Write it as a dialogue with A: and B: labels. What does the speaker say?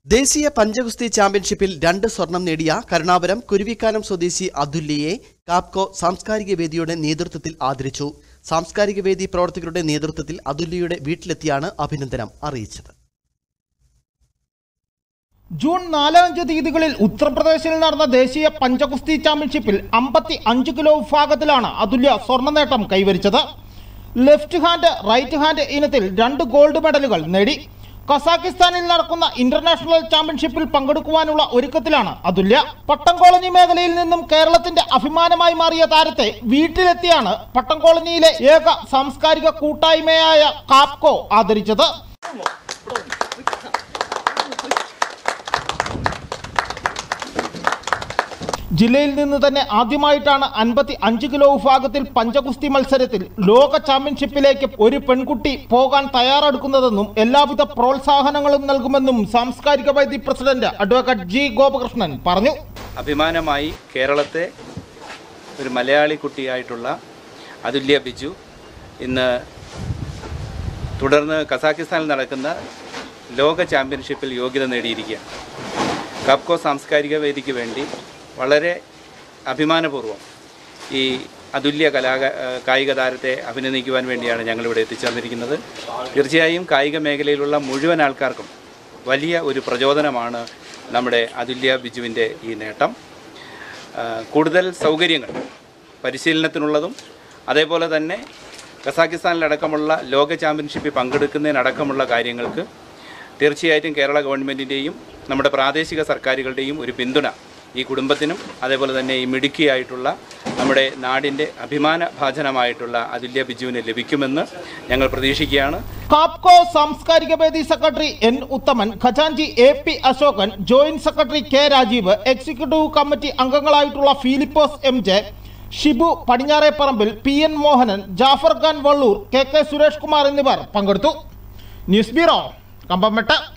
A: ദേശീയ പഞ്ചഗുസ്തി ചാമ്പ്യൻഷിപ്പിൽ രണ്ട് സ്വർണം നേടിയ കരുണാപുരം കുരുവിക്കാനം സ്വദേശി അതുല്യയെ കാപ്കോ സാംസ്കാരിക വേദിയുടെ നേതൃത്വത്തിൽ ആദരിച്ചു സാംസ്കാരിക വേദി പ്രവർത്തകരുടെ നേതൃത്വത്തിൽ അതുല്യയുടെ വീട്ടിലെത്തിയാണ് അഭിനന്ദനം അറിയിച്ചത്
B: ജൂൺ നാല് അഞ്ച് തീയതികളിൽ ഉത്തർപ്രദേശിൽ നടന്ന ദേശീയ പഞ്ചഗുസ്തി ചാമ്പ്യൻഷിപ്പിൽ അമ്പത്തി അഞ്ച് കിലോ വിഭാഗത്തിലാണ് അതുല്യ സ്വർണ്ണ നേട്ടം കൈവരിച്ചത് ലെഫ്റ്റ് ഹാൻഡ് റൈറ്റ് ഹാൻഡ് ഇനത്തിൽ രണ്ട് ഗോൾഡ് മെഡലുകൾ നേടി കസാക്കിസ്ഥാനിൽ നടക്കുന്ന ഇന്റർനാഷണൽ ചാമ്പ്യൻഷിപ്പിൽ പങ്കെടുക്കുവാനുള്ള ഒരുക്കത്തിലാണ് അതുല്യ പട്ടം കോളനി മേഖലയിൽ നിന്നും കേരളത്തിന്റെ അഭിമാനമായി മാറിയ താരത്തെ വീട്ടിലെത്തിയാണ് പട്ടം കോളനിയിലെ ഏക സാംസ്കാരിക കൂട്ടായ്മയായ കാപ്കോ ആദരിച്ചത് ജില്ലയിൽ നിന്ന് തന്നെ ആദ്യമായിട്ടാണ് അൻപത്തി അഞ്ച് കിലോ വിഭാഗത്തിൽ പഞ്ചഗുസ്തി മത്സരത്തിൽ ലോക ചാമ്പ്യൻഷിപ്പിലേക്ക് ഒരു പെൺകുട്ടി പോകാൻ തയ്യാറെടുക്കുന്നതെന്നും എല്ലാവിധ പ്രോത്സാഹനങ്ങളും നൽകുമെന്നും സാംസ്കാരിക വൈദ്യ പ്രസിഡന്റ് അഡ്വക്കേറ്റ് ജി ഗോപകൃഷ്ണൻ പറഞ്ഞു
C: അഭിമാനമായി കേരളത്തെ ഒരു മലയാളി കുട്ടിയായിട്ടുള്ള അതുല്യ ബിജു ഇന്ന് തുടർന്ന് കസാക്കിസ്ഥാനിൽ നടക്കുന്ന ലോക ചാമ്പ്യൻഷിപ്പിൽ യോഗ്യത നേടിയിരിക്കുകയാണ് കപ്കോ സാംസ്കാരിക വേദിക്ക് വേണ്ടി വളരെ അഭിമാനപൂർവ്വം ഈ അതുല്യ കലാ കായിക താരത്തെ അഭിനന്ദിക്കുവാൻ വേണ്ടിയാണ് ഞങ്ങളിവിടെ എത്തിച്ചേർന്നിരിക്കുന്നത് തീർച്ചയായും കായിക മേഖലയിലുള്ള മുഴുവൻ ആൾക്കാർക്കും വലിയ ഒരു പ്രചോദനമാണ് നമ്മുടെ അതുല്യ ബിജുവിൻ്റെ ഈ നേട്ടം ആ, കൂടുതൽ സൗകര്യങ്ങൾ പരിശീലനത്തിനുള്ളതും അതേപോലെ തന്നെ കസാക്കിസ്ഥാനിലടക്കമുള്ള ലോക ചാമ്പ്യൻഷിപ്പിൽ പങ്കെടുക്കുന്നതിനടക്കമുള്ള കാര്യങ്ങൾക്ക് തീർച്ചയായിട്ടും കേരള ഗവൺമെൻറ്റിൻ്റെയും നമ്മുടെ പ്രാദേശിക സർക്കാരുകളുടെയും ഒരു പിന്തുണ ഈ കുടുംബത്തിനും അതേപോലെ തന്നെ ഈ മിടുക്കിയായിട്ടുള്ള നമ്മുടെ നാടിൻ്റെ അഭിമാന ഭാജനമായിട്ടുള്ള അതുല്യ ബിജുവിന് ലഭിക്കുമെന്ന് ഞങ്ങൾ പ്രതീക്ഷിക്കുകയാണ്
B: കാപ്കോ സാംസ്കാരിക വേദി സെക്രട്ടറി എൻ ഉത്തമൻ ഖജാൻജി A P Ashokan joint secretary K Rajeev executive committee അംഗങ്ങളായിട്ടുള്ള Philipose M J Shibu Padinjareparambil P N Mohanan Jafar Khan Valloor K K Suresh Kumar എന്നിവർ പങ്കെടുത്തു ന്യൂസ് ബ്യൂറോ കമ്പംമെട്ട്